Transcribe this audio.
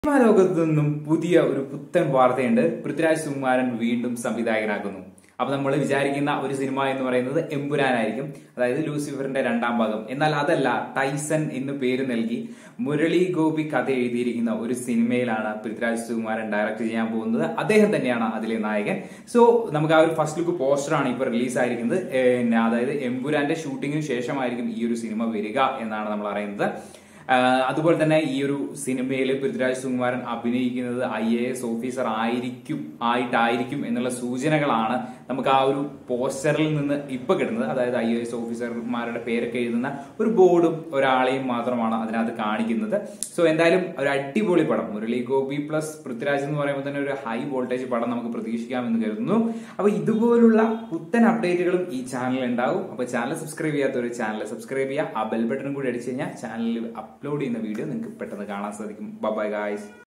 cinema ലോകത്തു നിന്നും പുതിയ ഒരു പുത്തൻ വാർത്തയുണ്ട് പൃഥ്വിരാജ് സുകുമാരൻ വീണ്ടും സംവിധായകനാകുന്നു അപ്പൊ നമ്മൾ വിചാരിക്കുന്ന ഒരു സിനിമ എന്ന് പറയുന്നത് എമ്പുരാനായിരിക്കും അതായത് ലൂസിഫറിന്റെ രണ്ടാം ഭാഗം എന്നാൽ അതല്ല ടൈസൺ എന്ന് പേര് നൽകി മുരളി ഗോപി കഥ എഴുതിയിരിക്കുന്ന ഒരു സിനിമയിലാണ് പൃഥ്വിരാജ് സുകുമാരൻ ഡയറക്ട് ചെയ്യാൻ പോകുന്നത് അദ്ദേഹം തന്നെയാണ് അതിലെ നായകൻ സോ നമുക്ക് ആ ഒരു ഫസ്റ്റ് ലുക്ക് പോസ്റ്ററാണ് ഇപ്പോൾ റിലീസ് ആയിരിക്കുന്നത് പിന്നെ അതായത് എമ്പുരാന്റെ ഷൂട്ടിങ്ങിന് ശേഷമായിരിക്കും ഈ ഒരു സിനിമ വരിക എന്നാണ് നമ്മൾ അറിയുന്നത് ആഹ് അതുപോലെ തന്നെ ഈ ഒരു സിനിമയിൽ പൃഥ്വിരാജ് സുകുമാരൻ അഭിനയിക്കുന്നത് ഐ എ എസ് ഓഫീസർ ആയിരിക്കും ആയിട്ടായിരിക്കും എന്നുള്ള സൂചനകളാണ് നമുക്ക് ആ ഒരു പോസ്റ്ററിൽ നിന്ന് ഇപ്പൊ കിട്ടുന്നത് അതായത് ഐ എ എസ് ഓഫീസർമാരുടെ പേരൊക്കെ എഴുതുന്ന ഒരു ബോർഡും ഒരാളെയും മാത്രമാണ് അതിനകത്ത് കാണിക്കുന്നത് സോ എന്തായാലും ഒരു അടിപൊളി പടം മുരളി ഗോപി പ്ലസ് പൃഥ്വിരാജ് എന്ന് പറയുമ്പോൾ തന്നെ ഒരു ഹൈ വോൾട്ടേജ് പടം നമുക്ക് പ്രതീക്ഷിക്കാമെന്ന് കരുതുന്നു അപ്പൊ ഇതുപോലുള്ള പുത്തൻ അപ്ഡേറ്റുകളും ഈ ചാനലിൽ ഉണ്ടാവും അപ്പൊ ചാനൽ സബ്സ്ക്രൈബ് ചെയ്യാത്തവർ ചാനൽ സബ്സ്ക്രൈബ് ചെയ്യുക ആ ബെൽ ബട്ടൺ കൂടി അടിച്ചു കഴിഞ്ഞാൽ ചാനലിൽ അപ്ലോഡ് ചെയ്യുന്ന വീഡിയോ നിങ്ങൾക്ക് പെട്ടെന്ന് കാണാൻ സാധിക്കും ബൈ ഗായ്സ്